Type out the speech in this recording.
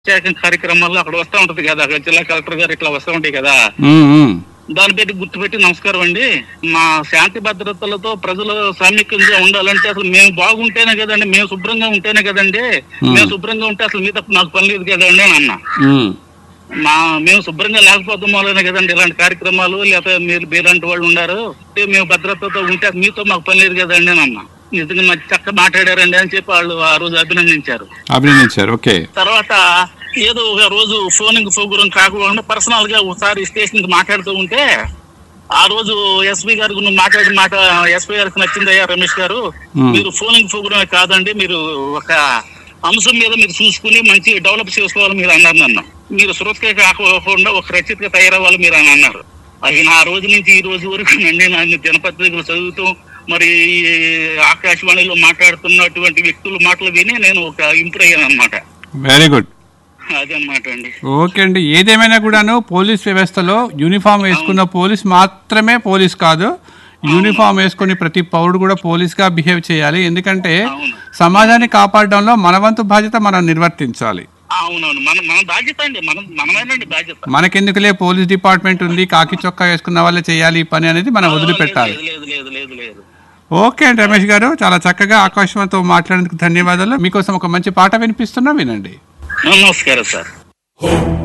ప్రత్యేక కార్యక్రమాల్లో అక్కడ వస్తా ఉంటది కదా అక్కడ జిల్లా కలెక్టర్ గారు ఇట్లా వస్తా ఉంటాయి కదా ఉమ్, ఉమ్. దాన్ని పెట్టి గుర్తుపెట్టి నమస్కారం అండి మా శాంతి భద్రతలతో ప్రజలు సామీక్యంగా ఉండాలంటే అసలు మేము బాగుంటేనే కదండి మేము శుభ్రంగా ఉంటేనే కదండి మేము శుభ్రంగా ఉంటే అసలు మీ తప్ప నాకు పని లేదు కదండి అని అన్నా ఉమ్. మా మేము శుభ్రంగా లేకపోవడం వల్లనే కదండి ఇలాంటి కార్యక్రమాలు లేకపోతే మీరు మీలాంటి వాళ్ళు ఉన్నారు అంటే మేము భద్రతతో ఉంటే మీతో మాకు పని లేదు కదండి అని అన్నా నిజంగా మంచి చక్క మాట్లాడారండి అని చెప్పి వాళ్ళు ఆ రోజు అభినందించారు అభినందించారు ఓకే తర్వాత ఏదో ఒక రోజు ఫోనింగ్ ప్రోగ్రాం కాకుండా పర్సనల్ గా ఒకసారి స్టేషన్ కి మాట్లాడుతూ ఉంటే ఆ రోజు ఎస్పీ గారికి నువ్వు మాట్లాడిన మాట ఎస్పీ గారికి నచ్చిందయ్యా రమేష్ గారు Hmm. మీరు ఫోనింగ్ ప్రోగ్రామే కాదండి మీరు ఒక అంశం మీద మీరు చూసుకుని మంచి డెవలప్ చేసుకోవాలి మీరు అన్నారు నన్ను మీరు సురక్షగా కాకుండా ఒక రచయితగా తయారవ్వాలి మీరు అని అన్నారు అది నా రోజు నుంచి ఈ రోజు వరకు నండి నన్ను దినపత్రికలు చదువుతూ మరి ఈ ఆకాశవాణిలో మాట్లాడుతున్నటువంటి వ్యక్తుల మాటలు విని నేను ఒక ఇంప్రూవ్ అయ్యాను అనమాట వెరీ గుడ్ అదనమాట అండి ఓకే అండి ఏదేమైనా కూడాను పోలీస్ వ్యవస్థలో యూనిఫామ్ వేసుకున్న పోలీస్ మాత్రమే పోలీస్ కాదు యూనిఫామ్ వేసుకుని ప్రతి పౌరుడు కూడా పోలీస్ గా బిహేవ్ చేయాలి ఎందుకంటే అవును సమాజాన్ని కాపాడడంలో మన వంతు బాధ్యత మనం నిర్వర్తించాలి అవునవును మన మన బాధ్యత అండి మనం మనమేనండి బాధ్యత మనకెందుకులే పోలీస్ డిపార్ట్మెంట్ ఉంది కాకి చొక్కా వేసుకున్న వాళ్ళే చేయాలి ఈ పని అనేది మనం వదిలిపెట్టాలి లేదు లేదు లేదు లేదు ఓకే అండి రమేష్ గారు చాలా చక్కగా ఆకాశవాణితో మాట్లాడేందుకు ధన్యవాదాలు మీకోసం ఒక మంచి పాట వినిపిస్తున్నా వినండి నమస్కారం సార్